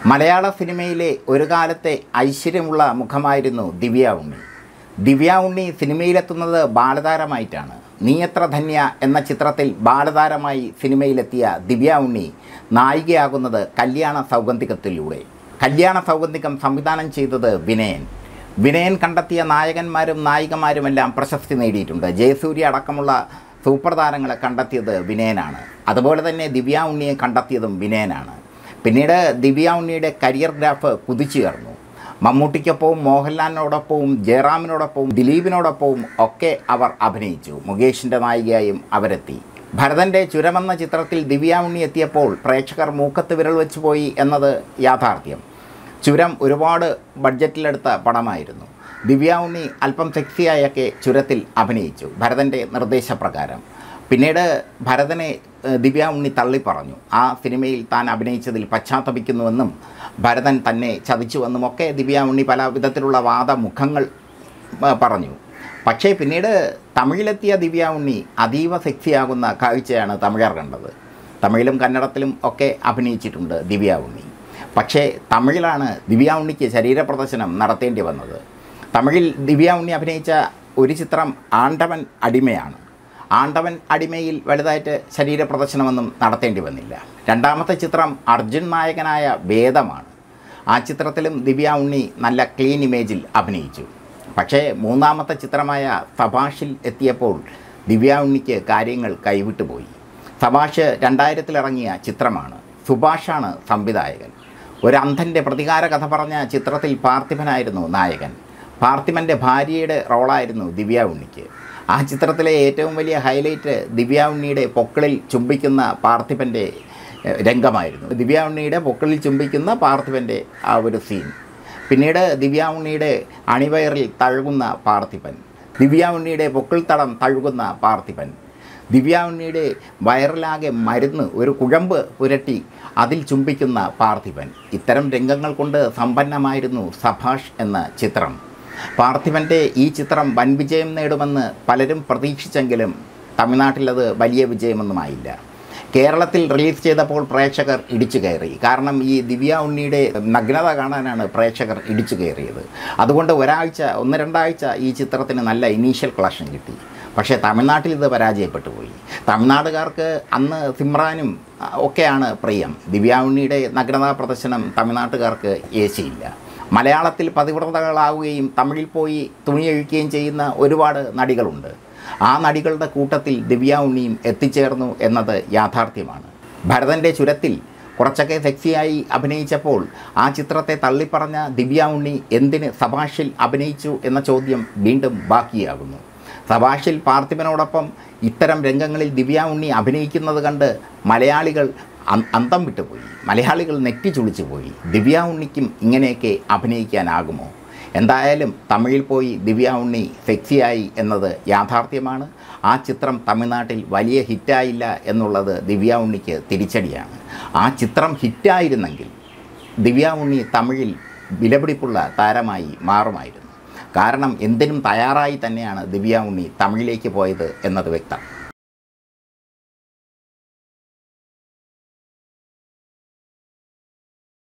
മലയാള സിനിമയിലെ ഒരു കാലത്തെ ഐശ്വര്യമുള്ള മുഖമായിരുന്നു ദിവ്യ ഉണ്ണി ദിവ്യ ഉണ്ണി സിനിമയിലെത്തുന്നത് ബാലതാരമായിട്ടാണ് നീ എത്ര ധന്യ എന്ന ചിത്രത്തിൽ ബാലതാരമായി സിനിമയിലെത്തിയ ദിവ്യ ഉണ്ണി നായികയാകുന്നത് കല്യാണ സൗഗന്ധികത്തിലൂടെ കല്യാണ സൗഗന്ധികം സംവിധാനം ചെയ്തത് വിനയൻ വിനയൻ കണ്ടെത്തിയ നായകന്മാരും നായികമാരുമെല്ലാം പ്രശസ്തി നേടിയിട്ടുണ്ട് ജയസൂര്യ അടക്കമുള്ള സൂപ്പർ താരങ്ങളെ കണ്ടെത്തിയത് വിനയനാണ് അതുപോലെ തന്നെ ദിവ്യ ഉണ്ണിയെ കണ്ടെത്തിയതും വിനയനാണ് പിന്നീട് ദിവ്യ ഉണ്ണിയുടെ കരിയർ ഗ്രാഫ് കുതിച്ചുയർന്നു മമ്മൂട്ടിക്കൊപ്പവും മോഹൻലാലിനോടൊപ്പവും ജയറാമിനോടൊപ്പവും ദിലീപിനോടൊപ്പവും ഒക്കെ അവർ അഭിനയിച്ചു മുകേഷിൻ്റെ നായികയായും അവരെത്തി ഭരതൻ്റെ ചുരമെന്ന ചിത്രത്തിൽ ദിവ്യ ഉണ്ണി എത്തിയപ്പോൾ പ്രേക്ഷകർ മൂക്കത്ത് വിരൽ വെച്ച് പോയി എന്നത് യാഥാർത്ഥ്യം ചുരം ഒരുപാട് ബഡ്ജറ്റിലെടുത്ത പടമായിരുന്നു ദിവ്യ ഉണ്ണി അല്പം സെക്സിയായൊക്കെ ചുരത്തിൽ അഭിനയിച്ചു ഭരതൻ്റെ നിർദ്ദേശപ്രകാരം പിന്നീട് ഭരതനെ ഏഹ്, ദിവ്യ ഉണ്ണി തള്ളിപ്പറഞ്ഞു ആ സിനിമയിൽ താൻ അഭിനയിച്ചതിൽ പശ്ചാത്തപിക്കുന്നുവെന്നും ഭരതൻ തന്നെ ചതിച്ചുവെന്നും ഒക്കെ ദിവ്യ ഉണ്ണി പല വിധത്തിലുള്ള വാദമുഖങ്ങൾ ആ, പറഞ്ഞു പക്ഷേ പിന്നീട് തമിഴിലെത്തിയ ദിവ്യ ഉണ്ണി അതീവ സെക്സിയാകുന്ന കാഴ്ചയാണ് തമിഴർ കണ്ടത് തമിഴിലും കന്നഡത്തിലും ഒക്കെ അഭിനയിച്ചിട്ടുണ്ട് ദിവ്യ ഉണ്ണി പക്ഷേ തമിഴിലാണ് ദിവ്യ ഉണ്ണിക്ക് ശരീരപ്രദർശനം നടത്തേണ്ടി വന്നത് തമിഴിൽ ദിവ്യ ഉണ്ണി അഭിനയിച്ച ഒരു ചിത്രം ആണ്ടവൻ അടിമയാണ് ആണ്ടവൻ അടിമയിൽ വലുതായിട്ട് ശരീരപ്രദർശനമൊന്നും നടത്തേണ്ടി വന്നില്ല രണ്ടാമത്തെ ചിത്രം അർജുൻ നായകനായ വേദമാണ് ആ ചിത്രത്തിലും ദിവ്യ ഉണ്ണി നല്ല ക്ലീൻ ഇമേജിൽ അഭിനയിച്ചു പക്ഷേ മൂന്നാമത്തെ ചിത്രമായ സഭാഷിൽ എത്തിയപ്പോൾ ദിവ്യ ഉണ്ണിക്ക് കാര്യങ്ങൾ കൈവിട്ടുപോയി സഭാഷ് രണ്ടായിരത്തിലിറങ്ങിയ ചിത്രമാണ് സുഭാഷാണ് സംവിധായകൻ ഒരു അന്ധൻ്റെ പ്രതികാര കഥ പറഞ്ഞ ചിത്രത്തിൽ പാർത്ഥിപനായിരുന്നു നായകൻ പാർത്ഥിപൻ്റെ ഭാര്യയുടെ റോളായിരുന്നു ദിവ്യ ഉണ്ണിക്ക് ആ ചിത്രത്തിലെ ഏറ്റവും വലിയ ഹൈലൈറ്റ് ദിവ്യ ഉണ്ണിയുടെ പൊക്കിളിൽ ചുംബിക്കുന്ന പാർത്ഥിപൻ്റെ എഹ്, രംഗമായിരുന്നു ദിവ്യ ഉണ്ണിയുടെ പൊക്കിളിൽ ചുംബിക്കുന്ന പാർത്ഥിപൻ്റെ ആ ഒരു സീൻ പിന്നീട് ദിവ്യ ഉണ്ണിയുടെ അണിവയറിൽ തഴുകുന്ന പാർത്ഥിപൻ ദിവ്യ ഉണ്ണിയുടെ പൊക്കിൾ തടം തഴുകുന്ന പാർത്ഥിപൻ ദിവ്യ ഉണ്ണിയുടെ വയറിലാകെ മരുന്ന് ഒരു കുഴമ്പ് പുരട്ടി അതിൽ ചുംബിക്കുന്ന പാർത്ഥിപൻ ഇത്തരം രംഗങ്ങൾ കൊണ്ട് സമ്പന്നമായിരുന്നു സഭാഷ് എന്ന ചിത്രം പാർത്ഥിപൻ്റെ ഈ ചിത്രം വൻ വിജയം നേടുമെന്ന് പലരും പ്രതീക്ഷിച്ചെങ്കിലും തമിഴ്നാട്ടിലത് വലിയ വിജയമൊന്നുമായില്ല കേരളത്തിൽ റിലീസ് ചെയ്തപ്പോൾ പ്രേക്ഷകർ ഇടിച്ചു കയറി കാരണം ഈ ദിവ്യ ഉണ്ണിയുടെ നഗ്നത കാണാനാണ് പ്രേക്ഷകർ ഇടിച്ചു കയറിയത് അതുകൊണ്ട് ഒരാഴ്ച ഒന്ന് രണ്ടാഴ്ച ഈ ചിത്രത്തിന് നല്ല ഇനീഷ്യൽ കളക്ഷൻ കിട്ടി പക്ഷേ തമിഴ്നാട്ടിൽ ഇത് പരാജയപ്പെട്ടു പോയി തമിഴ്നാടുകാർക്ക് അന്ന് സിമ്രാനും ആ, ഒക്കെയാണ് പ്രിയം ദിവ്യ ഉണ്ണിയുടെ നഗ്നതാ പ്രദർശനം തമിഴ്നാട്ടുകാർക്ക് ഏശിയില്ല മലയാളത്തിൽ പതിവ്രതകളാവുകയും തമിഴിൽ പോയി തുണിയഴിക്കുകയും ചെയ്യുന്ന ഒരുപാട് നടികളുണ്ട് ആ നടികളുടെ കൂട്ടത്തിൽ ദിവ്യ ഉണ്ണിയും എത്തിച്ചേർന്നു എന്നത് യാഥാർത്ഥ്യമാണ് ഭരതൻ്റെ ചുരത്തിൽ കുറച്ചൊക്കെ സെക്സിയായി അഭിനയിച്ചപ്പോൾ ആ ചിത്രത്തെ തള്ളിപ്പറഞ്ഞ ദിവ്യ ഉണ്ണി എന്തിന് സഭാഷിൽ അഭിനയിച്ചു എന്ന ചോദ്യം വീണ്ടും ബാക്കിയാകുന്നു സഭാഷിൽ പാർത്ഥിപനോടൊപ്പം ഇത്തരം രംഗങ്ങളിൽ ദിവ്യ ഉണ്ണി അഭിനയിക്കുന്നത് കണ്ട് മലയാളികൾ അ- അന്തം വിട്ടുപോയി മലയാളികൾ നെറ്റി ചുളിച്ചു പോയി ദിവ്യ ഉണ്ണിക്കും ഇങ്ങനെയൊക്കെ അഭിനയിക്കാനാകുമോ എന്തായാലും തമിഴിൽ പോയി ദിവ്യ ഉണ്ണി സെക്സിയായി എന്നത് യാഥാർത്ഥ്യമാണ് ആ ചിത്രം തമിഴ്നാട്ടിൽ വലിയ ഹിറ്റായില്ല എന്നുള്ളത് ദിവ്യ ഉണ്ണിക്ക് തിരിച്ചടിയാണ് ആ ചിത്രം ഹിറ്റായിരുന്നെങ്കിൽ ദിവ്യ ഉണ്ണി തമിഴിൽ വിലപിടിപ്പുള്ള താരമായി മാറുമായിരുന്നു കാരണം എന്തിനും തയ്യാറായി തന്നെയാണ് ദിവ്യ ഉണ്ണി തമിഴിലേക്ക് പോയത് എന്നത് വ്യക്തം